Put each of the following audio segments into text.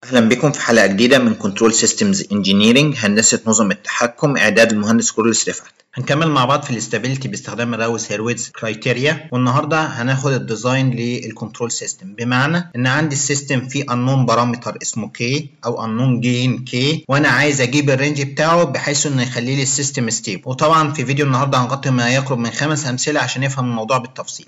أهلا بكم في حلقة جديدة من كنترول سيستمز انجينيرنج هندسة نظم التحكم إعداد المهندس كورلس رفعت هنكمل مع بعض في الاستابيليتي باستخدام الراوس هيرويدز كرايتيريا والنهارده هناخد الديزاين للكنترول سيستم بمعنى ان عندي السيستم فيه انون بارامتر اسمه كي او انون جين كي وانا عايز اجيب الرينج بتاعه بحيث انه يخلي لي السيستم ستيبل وطبعا في فيديو النهارده هنغطي ما يقرب من خمس امثله عشان نفهم الموضوع بالتفصيل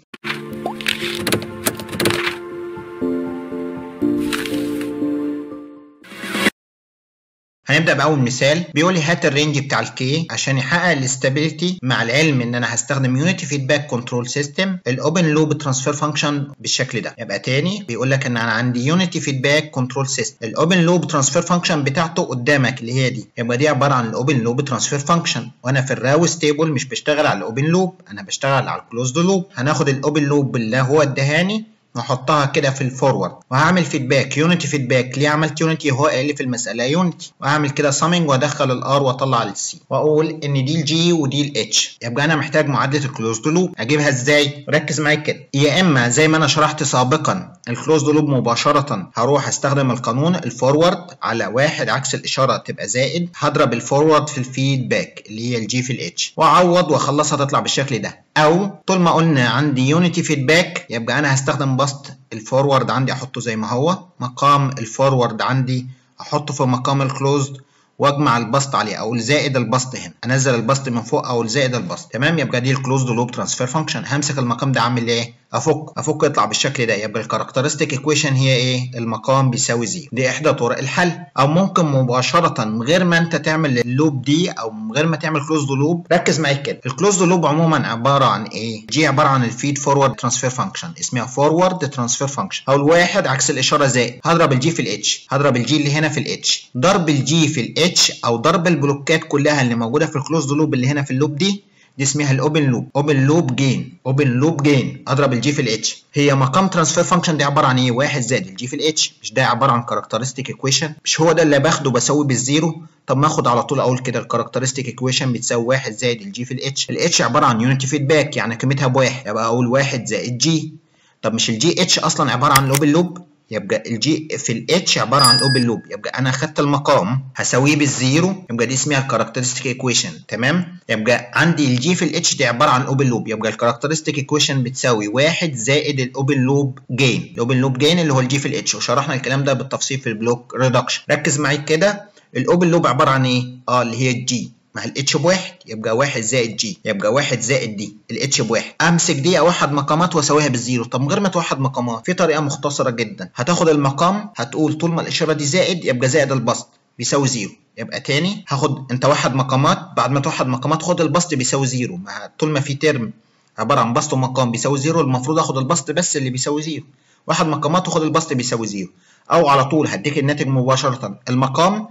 هنبدا باول مثال بيقول لي هات الرينج بتاع الكي عشان يحقق الاستابيليتي مع العلم ان انا هستخدم يونيتي فيدباك كنترول سيستم الاوبن لوب ترانسفير فانكشن بالشكل ده يبقى تاني بيقول لك ان انا عندي يونيتي فيدباك كنترول سيستم الاوبن لوب ترانسفير فانكشن بتاعته قدامك اللي هي دي يبقى دي عباره عن الاوبن لوب ترانسفير فانكشن وانا في الراوس تيبل مش بشتغل على الاوبن لوب انا بشتغل على الكلوزد لوب هناخد الاوبن لوب اللي هو ادهاني نحطها كده في الفورورد وهعمل فيدباك يونيتي فيدباك ليه عملت يونيتي هو قال لي في المساله يونيتي وهعمل كده سامنج وادخل الار واطلع السي واقول ان دي الجي ودي الاتش يبقى انا محتاج معادله الكلوزد لوب اجيبها ازاي ركز معايا كده يا اما زي ما انا شرحت سابقا الكلوزد لوب مباشره هروح استخدم القانون الفورورد على واحد عكس الاشاره تبقى زائد هضرب الفورورد في الفيدباك اللي هي الجي في الاتش واعوض واخلصها تطلع بالشكل ده او طول ما قلنا عندي يونيتي فيدباك يبقى انا هستخدم بسط الفورورد عندي احطه زي ما هو مقام الفورورد عندي احطه في مقام الكلوزد واجمع البسط عليه اقول زائد البسط هنا انزل البسط من فوق اقول زائد البسط تمام يبقى دي الكلوزد لوب ترانسفير فانكشن همسك المقام ده اعمل ايه افك افك يطلع بالشكل ده يبقى الكاركترستيك ايكويشن هي ايه المقام بيساوي زيرو دي احدى طرق الحل او ممكن مباشره من غير ما انت تعمل اللوب دي او من غير ما تعمل كلوزد لوب ركز معايا كده الكلوزد لوب عموما عباره عن ايه جي عباره عن الفيد فورورد ترانسفير فانكشن اسمها فورورد ترانسفير فانكشن او الواحد عكس الاشاره زائد هضرب الجي في الاتش هضرب الجي اللي هنا في الاتش ضرب الجي في الاتش او ضرب البلوكات كلها اللي موجوده في الكلوزد لوب اللي هنا في اللوب دي دي اسمها الاوبن لوب اوبن لوب جين اوبن لوب جين اضرب الجي في الاتش هي مقام ترانسفير فانكشن دي عباره عن ايه واحد زائد الجي في الاتش مش ده عباره عن كاركترستيك ايكويشن مش هو ده اللي باخده بساوي بالزيرو طب ما اخد على طول اقول كده الكاركترستيك ايكويشن بتساوي واحد زائد الجي في الاتش الاتش عباره عن يونيتي فيدباك يعني قيمتها بواحد يبقى اقول واحد زائد جي طب مش الجي اتش اصلا عباره عن الاوبن لوب يبقى الجي في الاتش عباره عن اوبن لوب يبقى انا خدت المقام هساويه بالزيرو يبقى دي اسمها الكاركترستيك ايكويشن تمام يبقى عندي الجي في الاتش دي عباره عن اوبن لوب يبقى الكاركترستيك ايكويشن بتساوي واحد زائد الاوبن لوب جين الاوبن لوب جين اللي هو الجي في الاتش وشرحنا الكلام ده بالتفصيل في البلوك ريدكشن ركز معايا كده الاوبن لوب عباره عن ايه اه اللي هي الجي ما الاتش بواحد يبقى واحد زائد جي يبقى واحد زائد دي الاتش بواحد امسك دي اوحد مقامات واساويها بالزيرو طب من غير ما توحد مقامات في طريقه مختصره جدا هتاخد المقام هتقول طول ما الاشاره دي زائد يبقى زائد البسط بيساوي زيرو يبقى تاني هاخد انت وحد مقامات بعد ما توحد مقامات خد البسط بيساوي زيرو ما طول ما في ترم عباره عن بسط ومقام بيساوي زيرو المفروض اخد البسط بس اللي بيساوي زيرو واحد مقامات وخد البسط بيساوي زيرو او على طول هديك الناتج مباشره المقام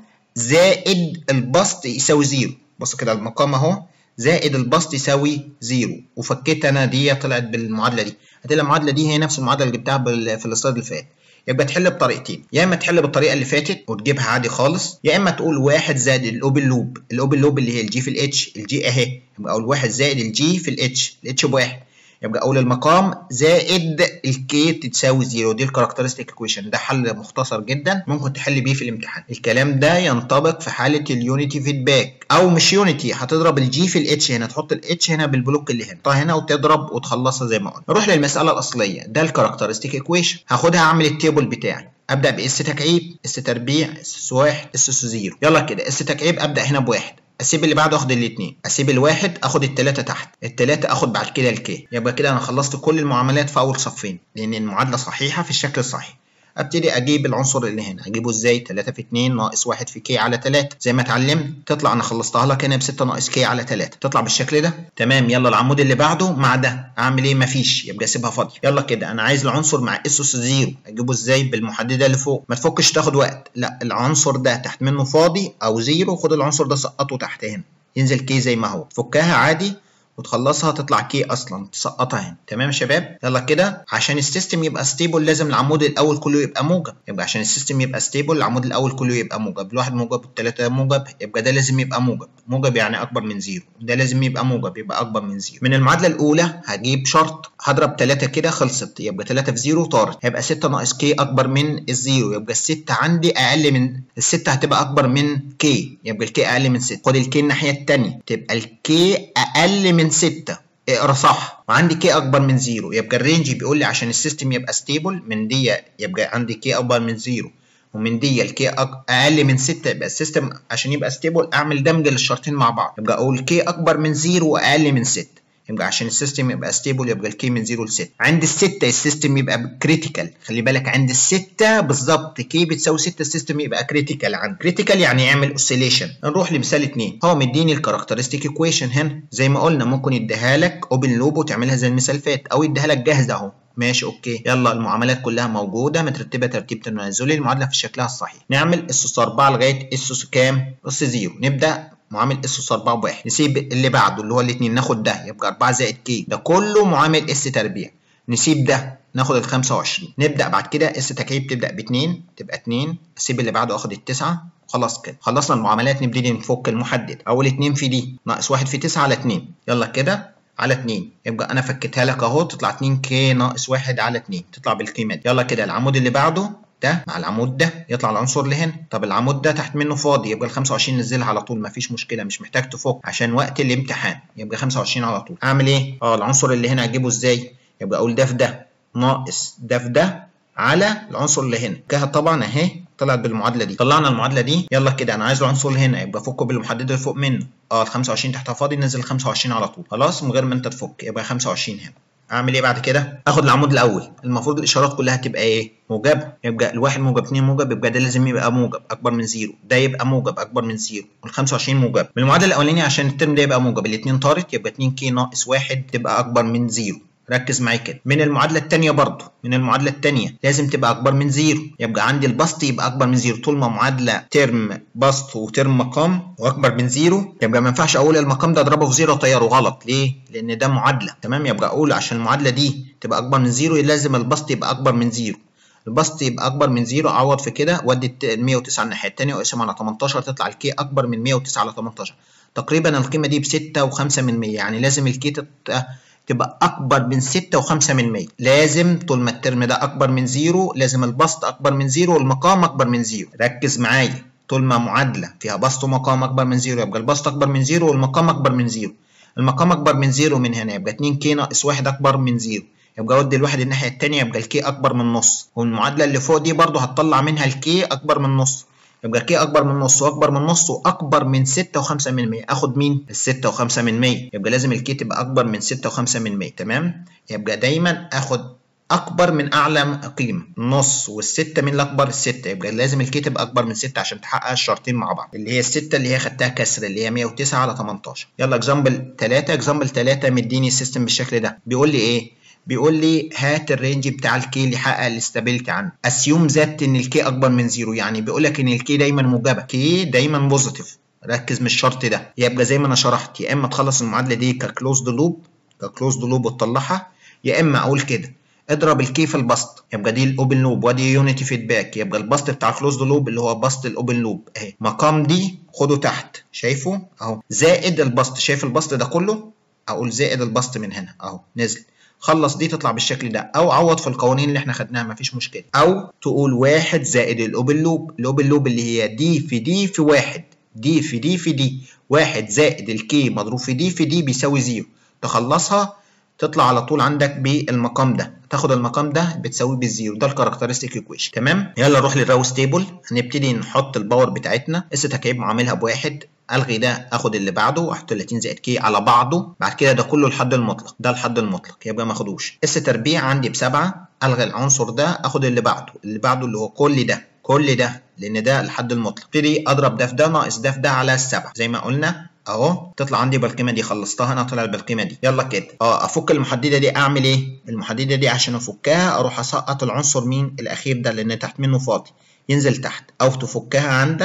زائد البسط يساوي زيرو بص كده المقام اهو زائد البسط يساوي زيرو وفكيت انا دي طلعت بالمعادله دي هتلاقي المعادله دي هي نفس المعادله اللي جبتها في السلايد اللي فات يبقى تحل بطريقتين يا اما تحل بالطريقه اللي فاتت وتجيبها عادي خالص يا اما تقول واحد زائد الاوبن لوب الاوبن لوب اللي هي الجي في الاتش الجي اهي يبقى اقول واحد زائد الجي في الاتش الاتش بواحد يبقى اول المقام زائد الكي تساوي زيرو دي الكاركترستيك ايكويشن ده حل مختصر جدا ممكن تحل بيه في الامتحان الكلام ده ينطبق في حاله اليونيتي فيدباك او مش يونيتي هتضرب الجي في الاتش هنا تحط الاتش هنا بالبلوك اللي هنا هنا وتضرب وتخلصها زي ما قلنا نروح للمساله الاصليه ده الكاركترستيك ايكويشن هاخدها اعمل التيبل بتاعي ابدا باس تكعيب اس تربيع اس واحد اس زيرو يلا كده اس تكعيب ابدا هنا بواحد اسيب اللي بعده اخد الاثنين اسيب الواحد اخد الثلاثه تحت الثلاثه اخد بعد كده الكي يبقى كده انا خلصت كل المعاملات في اول صفين لان المعادله صحيحه في الشكل الصحيح ابتدي اجيب العنصر اللي هنا اجيبه ازاي 3 في 2 ناقص 1 في كي على 3 زي ما اتعلمت تطلع انا خلصتها لك هنا ب 6 ناقص كي على 3 تطلع بالشكل ده تمام يلا العمود اللي بعده مع ده اعمل ايه مفيش يبقى اسيبها فاضيه يلا كده انا عايز العنصر مع اس اس 0 اجيبه ازاي بالمحدده اللي فوق ما تفكش تاخد وقت لا العنصر ده تحت منه فاضي او زيرو خد العنصر ده سقطه تحت هنا ينزل كي زي ما هو فكها عادي وتخلصها تطلع كي اصلا تسقطها هنا تمام يا شباب يلا كده عشان السيستم يبقى ستيبل لازم العمود الاول كله يبقى موجب يبقى عشان السيستم يبقى ستيبل العمود الاول كله يبقى موجب الواحد موجب والثلاثه موجب يبقى ده لازم يبقى موجب موجب يعني اكبر من زيرو ده لازم يبقى موجب يبقى اكبر من زيرو من المعادله الاولى هجيب شرط هضرب 3 كده خلصت يبقى 3 في زيرو طارت هيبقى 6 ناقص كي اكبر من الزيرو يبقى الستة عندي اقل من الستة هتبقى اكبر من كي يبقى الكي اقل من 6 خد الكي الناحيه الثانيه تبقى الكي اقل من 6 اقرا صح وعندي كي اكبر من زيرو يبقى الرينج بيقول لي عشان السيستم يبقى ستيبل من دي يبقى عندي كي اكبر من زيرو ومن دي الكي اقل من 6 يبقى السيستم عشان يبقى ستيبل اعمل دمج للشرطين مع بعض يبقى اقول كي اكبر من زيرو واقل من 6 يبقى عشان السيستم يبقى ستيبل يبقى الكي من 0 ل 6 عند الستة السيستم يبقى كريتيكال خلي بالك عند الستة بالظبط كي بتساوي 6 السيستم يبقى كريتيكال عند كريتيكال يعني يعمل اوسيليشن نروح لمثال 2 هو مديني الكاركترستيك ايكويشن هنا زي ما قلنا ممكن يديها لك اوبن لوب وتعملها زي المثال فات او يديها لك جاهزه اهو ماشي اوكي يلا المعاملات كلها موجوده مترتبه ترتيب تنازلي المعادله في شكلها الصحيح نعمل اس 4 لغايه اس كام اس 0 نبدا معامل اس اس 4 بواحد نسيب اللي بعده اللي هو الاثنين ناخد ده يبقى 4 زائد كي ده كله معامل اس تربيع نسيب ده ناخد ال 25 نبدا بعد كده اس تكعيب تبدا ب 2 تبقى 2 اسيب اللي بعده اخد التسعه خلاص كده خلصنا المعاملات نبتدي نفك المحدد اول 2 في دي ناقص 1 في 9 على 2 يلا كده على 2 يبقى انا فكيتها لك اهو تطلع 2 كي ناقص 1 على 2 تطلع بالقيمه دي يلا كده العمود اللي بعده ده مع العمود ده يطلع العنصر اللي هنا طب العمود ده تحت منه فاضي يبقى ال 25 نزلها على طول مفيش مشكله مش محتاج تفك عشان وقت الامتحان يبقى 25 على طول اعمل ايه اه العنصر اللي هنا اجيبه ازاي يبقى اقول ده في ده ناقص ده في ده على العنصر اللي هنا كده طبعا اهي طلعت بالمعادله دي طلعنا المعادله دي يلا كده انا عايز العنصر اللي هنا يبقى فكه بالمحدد اللي فوق منه اه ال 25 تحتها فاضي نزل 25 على طول خلاص من غير ما انت تفك يبقى 25 هنا اعمل ايه بعد كده اخد العمود الاول المفروض الاشارات كلها تبقى ايه موجبه يبقى الواحد موجب 2 موجب يبقى ده لازم يبقى موجب اكبر من زيرو ده يبقى موجب اكبر من زيرو وال 25 موجب من المعادله الاولانيه عشان الترم ده يبقى موجب الاثنين طارت يبقى 2 كي ناقص 1 تبقى اكبر من زيرو ركز معايا كده من المعادله الثانيه برضه من المعادله الثانيه لازم تبقى اكبر من زيرو يبقى عندي البسط يبقى اكبر من زيرو طول ما معادله ترم بسط وترم مقام واكبر من زيرو يبقى ما ينفعش اقول المقام ده اضربه في زيرو طيره غلط ليه لان ده معادله تمام يبقى اقول عشان المعادله دي تبقى اكبر من زيرو لازم البسط يبقى اكبر من زيرو البسط يبقى اكبر من زيرو اعوض في كده وادي ال 109 الناحيه الثانيه واقسم على 18 تطلع الكي اكبر من 109 على 18 تقريبا القيمه دي ب 6 و5 من 100 يعني لازم الكي تبقى اكبر من 6 و5 من 100 لازم طول ما الترم ده اكبر من زيرو لازم البسط اكبر من زيرو والمقام اكبر من زيرو ركز معايا طول ما معادله فيها بسط ومقام اكبر من زيرو يبقى البسط اكبر من زيرو والمقام اكبر من زيرو المقام اكبر من زيرو من هنا يبقى 2 كي ناقص 1 اكبر من زيرو يبقى اودي الواحد الناحيه الثانيه يبقى الكي اكبر من نص والمعادله اللي فوق دي برضو هتطلع منها الكي اكبر من نص يبقى كي اكبر من نص واكبر من نص واكبر من 6 و5 من 100 اخد مين ال 6 و5 من 100 يبقى لازم الكي تبقى اكبر من 6 و5 من 100 تمام يبقى دايما اخد اكبر من اعلى قيمه نص والستة من الاكبر الستة يبقى لازم الكي تبقى اكبر من 6 عشان تحقق الشرطين مع بعض اللي هي الستة اللي هي خدتها كسر اللي هي 109 على 18 يلا اكزامبل 3 اكزامبل 3 مديني السيستم بالشكل ده بيقول لي ايه بيقول لي هات الرينج بتاع الكي اللي يحقق الاستابيليتي عنده اسيوم ذات ان الكي اكبر من زيرو يعني بيقول لك ان الكي دايما موجبه كي دايما بوزيتيف ركز من الشرط ده يبقى زي ما انا شرحت يا اما تخلص المعادله دي ككلوزد لوب ككلوزد لوب وتطلعها يا اما اقول كده اضرب الكي في البسط يبقى دي الاوبن لوب وادي يونيتي فيدباك يبقى البسط بتاع الكلوزد لوب اللي هو بسط الاوبن لوب اهي مقام دي خده تحت شايفه اهو زائد البسط شايف البسط ده كله اقول زائد البسط من هنا اهو نزل خلص دي تطلع بالشكل ده او عوض في القوانين اللي احنا خدناها مفيش مشكله او تقول واحد زائد الاوبن لوب الاوبن لوب اللي هي دي في دي في واحد دي في دي في دي واحد زائد الكي مضروب في دي في دي بيساوي زيرو تخلصها تطلع على طول عندك بالمقام ده تاخد المقام ده بتساويه بالزيرو ده الكاركترستيك ايكويشن تمام يلا نروح للراوس تيبل هنبتدي نحط الباور بتاعتنا اس تكعيب معاملها بواحد الغي ده اخد اللي بعده 31 زائد كي على بعضه بعد كده ده كله الحد المطلق ده الحد المطلق يبقى ما اخدوش اس تربيع عندي بسبعة الغي العنصر ده اخد اللي بعده اللي بعده اللي هو كل ده كل ده لان ده الحد المطلق ابتدي اضرب ده في ده ناقص ده في ده على السبعة زي ما قلنا اهو تطلع عندي بالقيمه دي خلصتها انا طلعت بالقيمه دي يلا كده اه افك المحدده دي اعمل ايه المحدده دي عشان افكها اروح اسقط العنصر مين الاخير ده لان تحت منه فاضي ينزل تحت او تفكها عندك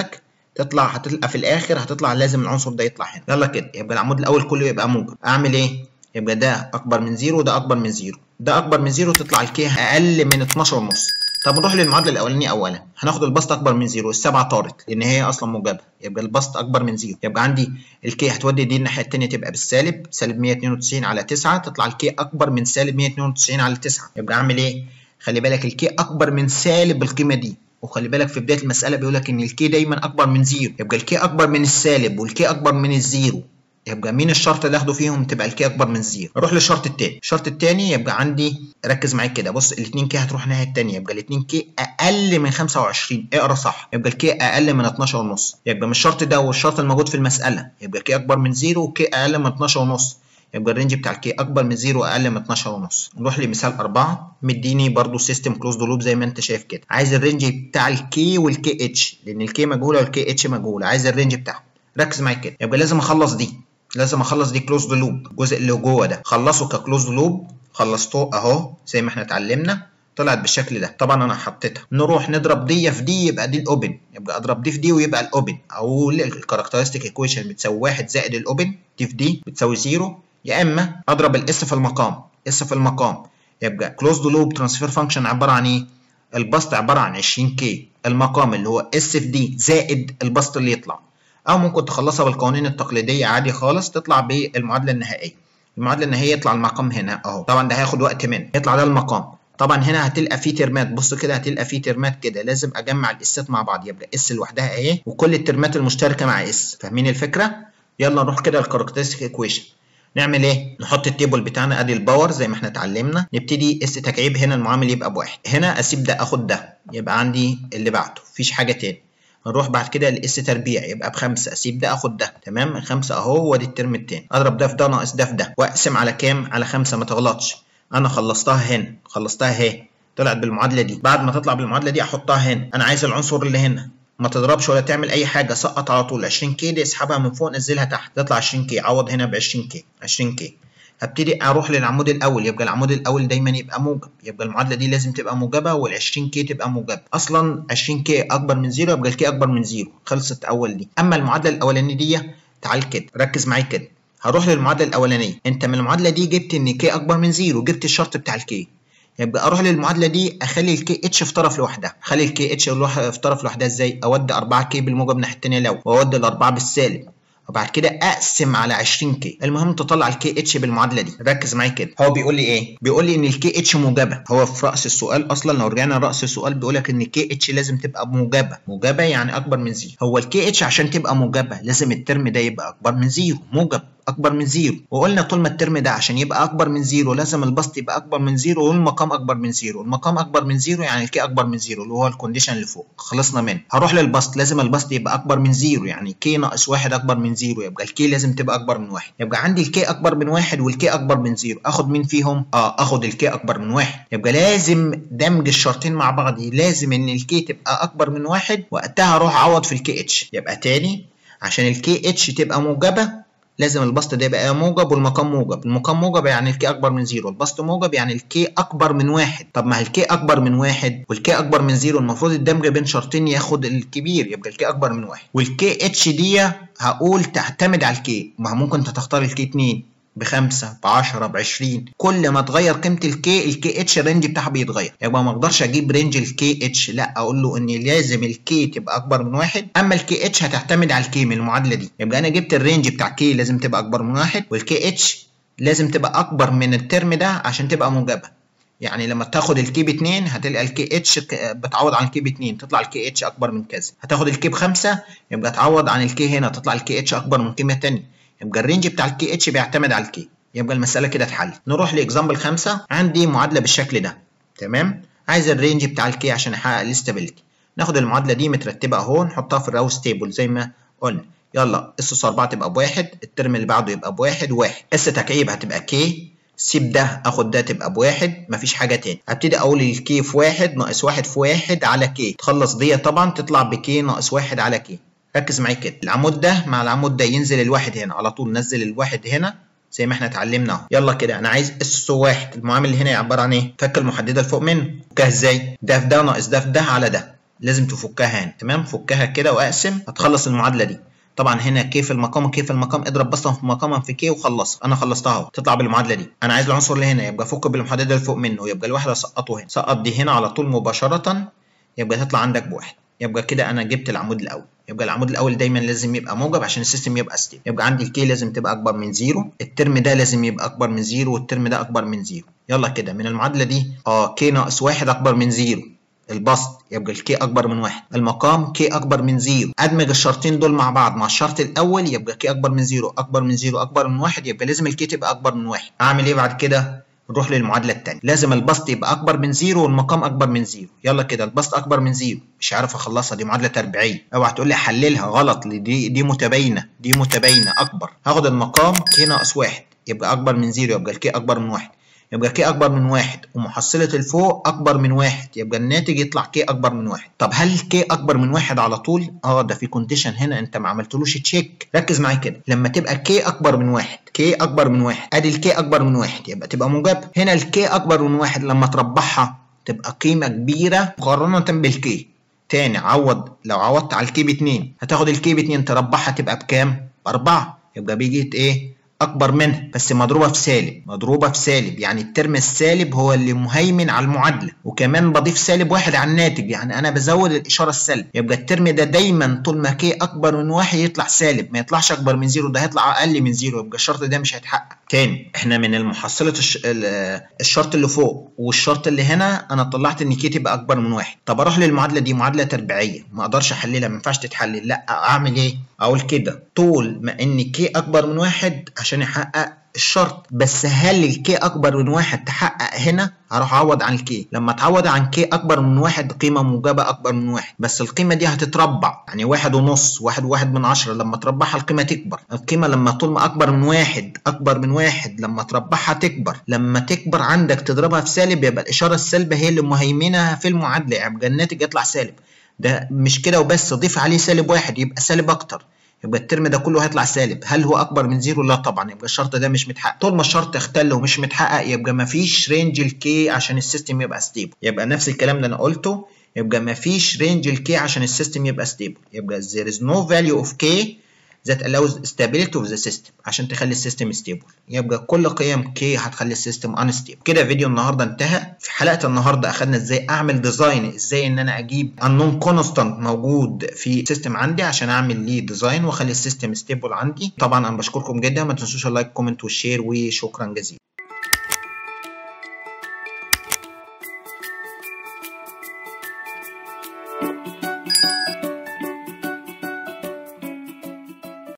تطلع هتلقى في الاخر هتطلع لازم العنصر ده يطلع هنا يلا كده يبقى العمود الاول كله يبقى موجب اعمل ايه يبقى ده اكبر من زيرو وده اكبر من زيرو ده اكبر من زيرو تطلع الكي اقل من 12 ونص طب نروح للمعادله الاولانيه اولا هناخد البسط اكبر من زيرو السبعه طارت لان هي اصلا موجبه يبقى البسط اكبر من زيرو يبقى عندي الكي هتودي دي الناحيه الثانيه تبقى بالسالب سالب 192 على 9 تطلع الكي اكبر من سالب 192 على 9 يبقى اعمل ايه خلي بالك الكي اكبر من سالب القيمه دي وخلي بالك في بدايه المساله بيقول لك ان الكي دايما اكبر من زيرو يبقى الكي اكبر من السالب والكي اكبر من الزيرو يبقى مين الشرط اللي اخده فيهم تبقى الكي اكبر من زيرو اروح للشرط الثاني الشرط الثاني يبقى عندي ركز معايا كده بص الاثنين كي هتروح الناحيه الثانيه يبقى الاثنين كي اقل من 25 اقرا صح يبقى الكي اقل من 12 ونص يبقى من الشرط ده والشرط الموجود في المساله يبقى الكي اكبر من زيرو وكي اقل من 12 ونص يبقى الرينج بتاع الكي اكبر من زيرو واقل من 12 ونص نروح لمثال 4 مديني برضو سيستم كلوزد لوب زي ما انت شايف كده عايز الرينج بتاع الكي والكي اتش لان الكي مجهوله والكي اتش مجهوله عايز الرينج بتاعهم ركز معايا كده يبقى لازم اخلص دي لازم اخلص دي كلوزد لوب الجزء اللي جوه ده خلصه ككلوزد لوب خلصته اهو زي ما احنا اتعلمنا طلعت بالشكل ده طبعا انا حطيتها نروح نضرب دي في دي يبقى دي الاوبن يبقى اضرب دي في دي ويبقى الاوبن اقول الكاركترستيك ايكويشن بتساوي 1 زائد الاوبن دي في دي بتساوي 0 يا اما اضرب الاس في المقام اس في المقام يبقى كلوزد لوب ترانسفير فانكشن عباره عن ايه البسط عباره عن 20 كي المقام اللي هو اس في دي زائد البسط اللي يطلع او ممكن تخلصها بالقوانين التقليديه عادي خالص تطلع بالمعادله النهائيه المعادله النهائيه يطلع المقام هنا اهو طبعا ده هياخد وقت منه يطلع ده المقام طبعا هنا هتلقى فيه ترمات بص كده هتلقى فيه ترمات كده لازم اجمع الاسات مع بعض يبقى اس لوحدها اهي وكل الترمات المشتركه مع اس فاهمين الفكره يلا نروح كده للكاركترستيك ايكويشن نعمل ايه؟ نحط التيبل بتاعنا ادي الباور زي ما احنا اتعلمنا نبتدي اس تكعيب هنا المعامل يبقى بواحد هنا اسيب ده اخد ده يبقى عندي اللي بعده مفيش حاجه تاني نروح بعد كده لاس تربيع يبقى بخمسه اسيب ده اخد ده تمام خمسه اهو وادي الترم التاني اضرب ده في ده ناقص ده في ده واقسم على كام؟ على خمسه ما تغلطش انا خلصتها هنا خلصتها اهي طلعت بالمعادله دي بعد ما تطلع بالمعادله دي احطها هنا انا عايز العنصر اللي هنا ما تضربش ولا تعمل اي حاجه سقط على طول 20 كي دي اسحبها من فوق نزلها تحت تطلع 20 كي عوض هنا ب 20 كي 20 كي هبتدي اروح للعمود الاول يبقى العمود الاول دايما يبقى موجب يبقى المعادله دي لازم تبقى موجبه وال 20 كي تبقى موجبه اصلا 20 كي اكبر من زيرو يبقى الكي اكبر من زيرو خلصت اول دي اما المعادله الاولانيه دي تعال كده ركز معايا كده هروح للمعادله الاولانيه انت من المعادله دي جبت ان كي اكبر من زيرو جبت الشرط بتاع الكي يبقى اروح للمعادله دي اخلي الكي اتش في طرف لوحدها اخلي الكي اتش في طرف لوحدها ازاي اودي 4 كي بالموجب الناحيه الثانيه لو واودي الاربعه بالسالب وبعد كده اقسم على 20 كي المهم تطلع الكي اتش بالمعادله دي ركز معايا كده هو بيقول لي ايه بيقول لي ان الكي اتش موجبه هو في راس السؤال اصلا لو رجعنا لراس السؤال بيقول لك ان الكي اتش لازم تبقى موجبه موجبه يعني اكبر من زيرو هو الكي اتش عشان تبقى موجبه لازم الترم ده يبقى اكبر من زيرو موجب اكبر من زيرو وقلنا طول ما الترم ده عشان يبقى اكبر من زيرو لازم البسط يبقى اكبر من زيرو والمقام اكبر من زيرو المقام اكبر من زيرو يعني الكي اكبر من زيرو اللي هو الكونديشن اللي فوق خلصنا منه هروح للبسط لازم البسط يبقى اكبر من زيرو يعني كي ناقص واحد اكبر من زيرو يبقى الكي لازم تبقى اكبر من واحد يبقى عندي الكي اكبر من واحد والكي اكبر من زيرو اخد مين فيهم اه اخد الكي اكبر من واحد يبقى لازم دمج الشرطين مع بعض لازم ان الكي تبقى اكبر من واحد وقتها اروح اعوض في الكي اتش يبقى تاني عشان الكي اتش تبقى موجبه لازم البسط ده يبقى موجب والمقام موجب المقام موجب يعني الكي اكبر من زيرو البسط موجب يعني الكي اكبر من واحد طب ما الكي اكبر من واحد والكي اكبر من زيرو المفروض الدمج بين شرطين ياخد الكبير يبقى الكي اكبر من واحد والكي اتش دي هقول تعتمد على الكي ما ممكن انت تختار الكي 2 بخمسة بعشرة بعشرين كل ما تغير قيمة الكي الكي اتش الرينج بتاعها بيتغير يبقى ما اقدرش اجيب رينج الكي اتش لا اقول له ان لازم الكي تبقى اكبر من واحد اما الكي اتش هتعتمد على الكي من المعادلة دي يبقى انا جبت الرينج بتاع كي لازم تبقى اكبر من واحد والكي اتش لازم تبقى اكبر من الترم ده عشان تبقى موجبة يعني لما تاخد الكي ب 2 هتلقى الكي اتش بتعوض عن الكي ب 2 تطلع الكي اتش اكبر من كذا هتاخد الكي ب 5 يبقى تعوض عن الكي هنا تطلع الكي اتش اكبر من قيمه ثانيه يبقى الرينج بتاع الكي اتش بيعتمد على الكي يبقى المساله كده اتحلت نروح لاكزامبل 5 عندي معادله بالشكل ده تمام عايز الرينج بتاع الكي عشان احقق الاستابيليتي ناخد المعادله دي مترتبه اهو نحطها في الراوس تيبل زي ما قلنا يلا اس 4 تبقى بواحد الترم اللي بعده يبقى بواحد واحد اس تكعيب هتبقى كي سيب ده اخد ده تبقى بواحد مفيش حاجه تاني ابتدي اقول الكي في واحد ناقص واحد في واحد على كي تخلص دي طبعا تطلع بكي ناقص واحد على كي ركز معايا كده العمود ده مع العمود ده ينزل الواحد هنا على طول نزل الواحد هنا زي ما احنا اتعلمنا اهو يلا كده انا عايز اس واحد المعامل اللي هنا عباره عن ايه فك المحدده اللي فوق منه كده ازاي ده في ده ناقص ده في ده على ده لازم تفكها هنا تمام فكها كده واقسم هتخلص المعادله دي طبعا هنا كي في المقام وكي في المقام اضرب بسطا في مقاما في كي وخلصها انا خلصتها اهو تطلع بالمعادله دي انا عايز العنصر اللي هنا يبقى فك بالمحدده اللي فوق منه يبقى الواحد اسقطه هنا سقط دي هنا على طول مباشره يبقى تطلع عندك بواحد يبقى كده انا جبت العمود الاول يبقى العمود الاول دايما لازم يبقى موجب عشان السيستم يبقى ستيب يبقى عندي الكي لازم تبقى اكبر من زيرو الترم ده لازم يبقى اكبر من زيرو والترم ده اكبر من زيرو يلا كده من المعادله دي اه كي ناقص واحد اكبر من زيرو البسط يبقى الكي اكبر من واحد المقام كي اكبر من زيرو ادمج الشرطين دول مع بعض مع الشرط الاول يبقى كي اكبر من زيرو اكبر من زيرو اكبر من واحد يبقى لازم الكي تبقى اكبر من واحد اعمل ايه بعد كده نروح للمعادله الثانيه لازم البسط يبقى اكبر من زيرو والمقام اكبر من زيرو يلا كده البسط اكبر من زيرو مش عارف اخلصها دي معادله تربيعيه اوعى تقول لي حللها غلط دي دي متباينه دي متباينه اكبر هاخد المقام كي ناقص واحد يبقى اكبر من زيرو يبقى الكي اكبر من واحد يبقى كي اكبر من واحد ومحصله الفوق اكبر من واحد يبقى الناتج يطلع كي اكبر من واحد طب هل كي اكبر من واحد على طول اه ده في كونديشن هنا انت ما عملتلوش تشيك ركز معايا كده لما تبقى كي اكبر من واحد كي اكبر من واحد ادي الكي اكبر من واحد يبقى تبقى موجب هنا الكي اكبر من واحد لما تربحها تبقى قيمه كبيره مقارنه بالكي تاني عوض لو عوضت على الكي ب 2 هتاخد الكي ب 2 تربحها تبقى بكام؟ بأربعة يبقى بيجي ايه؟ اكبر منها بس مضروبه في سالب مضروبه في سالب يعني الترم السالب هو اللي مهيمن على المعادله وكمان بضيف سالب واحد على الناتج يعني انا بزود الاشاره السالب يبقى الترم ده دايما طول ما كي اكبر من واحد يطلع سالب ما يطلعش اكبر من زيرو ده هيطلع اقل من زيرو يبقى الشرط ده مش هيتحقق تاني احنا من المحصله الش... الشرط اللي فوق والشرط اللي هنا انا طلعت ان كي تبقى اكبر من واحد طب اروح للمعادله دي معادله تربيعيه ما اقدرش احللها ما ينفعش تتحلل لا اعمل ايه اقول كده طول ما ان كي اكبر من واحد عشان يحقق الشرط بس هل الكي اكبر من واحد تحقق هنا هروح اعوض عن الكي لما اتعوض عن كي اكبر من واحد قيمه موجبه اكبر من واحد بس القيمه دي هتتربع يعني واحد ونص واحد واحد من عشرة لما تربعها القيمه تكبر القيمه لما طول ما اكبر من واحد اكبر من واحد لما تربعها تكبر لما تكبر عندك تضربها في سالب يبقى الاشاره السالبه هي اللي مهيمنه في المعادله يبقى الناتج يطلع سالب ده مش كده وبس ضيف عليه سالب واحد يبقى سالب اكتر يبقى الترم ده كله هيطلع سالب هل هو اكبر من زيرو لا طبعا يبقى الشرط ده مش متحقق طول ما الشرط اختل ومش متحقق يبقى مفيش رينج الكي عشان السيستم يبقى ستيبل يبقى نفس الكلام اللي انا قلته يبقى مفيش رينج الكي عشان السيستم يبقى ستيبل يبقى there is no value of k that allows stability of the system عشان تخلي السيستم ستيبل يبقى كل قيم k هتخلي السيستم unstable كده فيديو النهارده انتهى في حلقه النهارده اخدنا ازاي اعمل ديزاين ازاي ان انا اجيب unknown constant موجود في السيستم عندي عشان اعمل ليه ديزاين واخلي السيستم ستيبل عندي طبعا انا بشكركم جدا ما تنسوش اللايك كومنت والشير وشكرا جزيلا